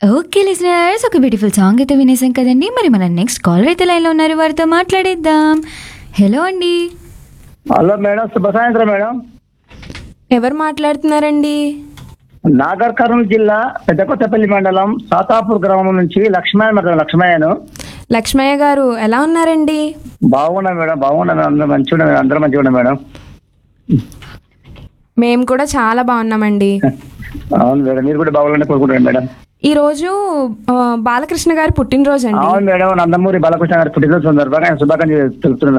okay listeners ఒక beautiful song అయితే వినేసాం కదండి మరి మన నెక్స్ట్ కాలర్ అయితే లైన్లో ఉన్నారు వారితో మాట్లాడేద్దాం హలో అండి హలో మేడం శుభ సాయంత్రం మేడం ఎవరు మాట్లాడుతున్నారండి నాగర్ కర్నూలు జిల్లా పెద్దకొత్తపల్లి మండలం సాతాపూర్ గ్రామం నుంచి లక్ష్మయ్య మేడం లక్ష్మయ్యను లక్ష్మయ్య గారు ఎలా ఉన్నారండి బాగున్నా మేడం బాగున్నా మేడం అందరూ మంచిగా ఉన్నా మేడం అందరూ మంచిగా ఉన్నా మేడం మేము కూడా చాలా బాగున్నామండి అవును మేడం మీరు కూడా బాగుండాలని కోరుకుంటాను మేడం ఈరోజు ఆ, బాలకృష్ణ గారి పుట్టినరోజు అండి అవును మేడం నందమూరి బాలకృష్ణ గారి పుట్టినరోజు సందర్భంగా ఆయన శుభాకాంక్షలు తెలుపుతున్నాను